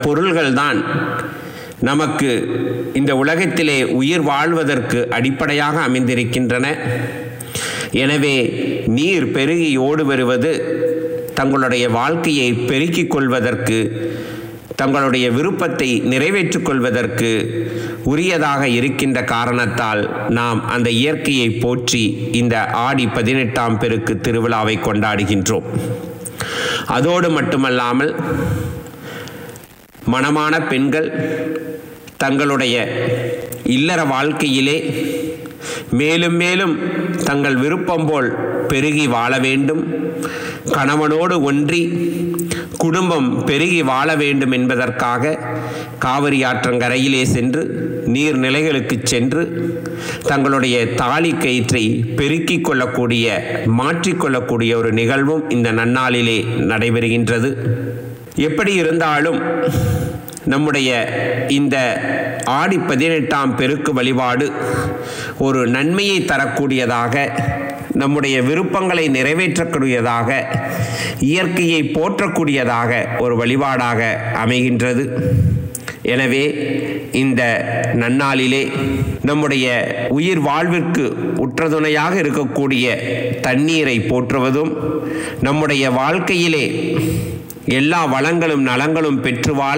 பொருள்கள்தான் நமக்கு இந்த உலகத்திலே உயிர் வாழ்வதற்கு அடிப்படையாக அமைந்திருக்கின்றன எனவே நீர் பெருகி ஓடு வருவது தங்களுடைய வாழ்க்கையை பெருக்கிக் கொள்வதற்கு தங்களுடைய விருப்பத்தை நிறைவேற்றிக் கொள்வதற்கு உரியதாக இருக்கின்ற காரணத்தால் நாம் அந்த இயற்கையை போற்றி இந்த ஆடி பதினெட்டாம் பெருக்கு திருவிழாவை கொண்டாடுகின்றோம் அதோடு மட்டுமல்லாமல் மணமான பெண்கள் தங்களுடைய இல்லற வாழ்க்கையிலே மேலும் மேலும் தங்கள் விருப்பம் போல் பெருகி வாழ வேண்டும் கணவனோடு ஒன்றி குடும்பம் பெருகி வாழ வேண்டும் என்பதற்காக காவிரி ஆற்றங்கரையிலே சென்று நீர்நிலைகளுக்கு சென்று தங்களுடைய தாலி கயிற்றை பெருக்கிக் கொள்ளக்கூடிய மாற்றிக்கொள்ளக்கூடிய ஒரு நிகழ்வும் இந்த நன்னாளிலே நடைபெறுகின்றது எப்படி இருந்தாலும் நம்முடைய இந்த ஆடி பதினெட்டாம் பெருக்கு வழிபாடு ஒரு நன்மையை தரக்கூடியதாக நம்முடைய விருப்பங்களை நிறைவேற்றக்கூடியதாக இயற்கையை போற்றக்கூடியதாக ஒரு வழிபாடாக அமைகின்றது எனவே இந்த நன்னாளிலே நம்முடைய உயிர் வாழ்விற்கு உற்றதுணையாக இருக்கக்கூடிய தண்ணீரை போற்றுவதும் நம்முடைய வாழ்க்கையிலே எல்லா வளங்களும் நலங்களும் பெற்று வாழ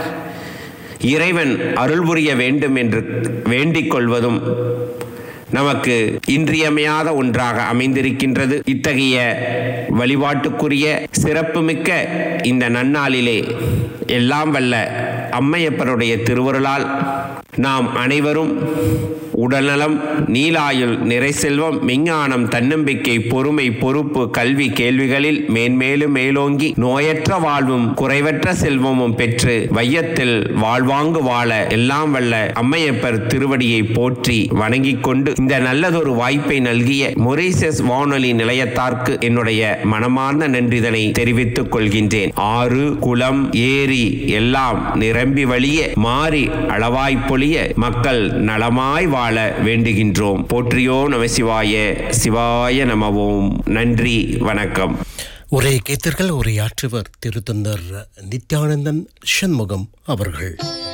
இறைவன் அருள் புரிய வேண்டும் என்று வேண்டிக் கொள்வதும் நமக்கு இன்றியமையாத ஒன்றாக அமைந்திருக்கின்றது இத்தகைய வழிபாட்டுக்குரிய சிறப்புமிக்க இந்த நன்னாளிலே எல்லாம் வல்ல அம்மையப்பருடைய திருவருளால் நாம் அனைவரும் உடல்நலம் நீலாயுள் நிறை செல்வம் விஞ்ஞானம் தன்னம்பிக்கை பொறுமை பொறுப்பு கல்வி கேள்விகளில் மேன்மேலும் மேலோங்கி நோயற்ற வாழ்வும் குறைவற்ற செல்வமும் பெற்று வையத்தில் வாழ்வாங்கு வாழ எல்லாம் வல்ல அம்மையப்பர் திருவடியை போற்றி வணங்கிக் கொண்டு இந்த நல்லதொரு வாய்ப்பை நல்கிய மொரீசஸ் வானொலி நிலையத்தார்க்கு என்னுடைய மனமார்ந்த நன்றிதனை தெரிவித்துக் கொள்கின்றேன் ஆறு குளம் ஏரி எல்லாம் நிரம்பி வழிய மாறி அளவாய் பொழிய மக்கள் நலமாய் வாழ வேண்டுகின்றோம் போற்றியோ நம சிவாய சிவாய நமவோம் நன்றி வணக்கம் உரை கேத்தர்கள் உரையாற்றுவர் திருத்தந்தர் நித்யானந்தன் சண்முகம் அவர்கள்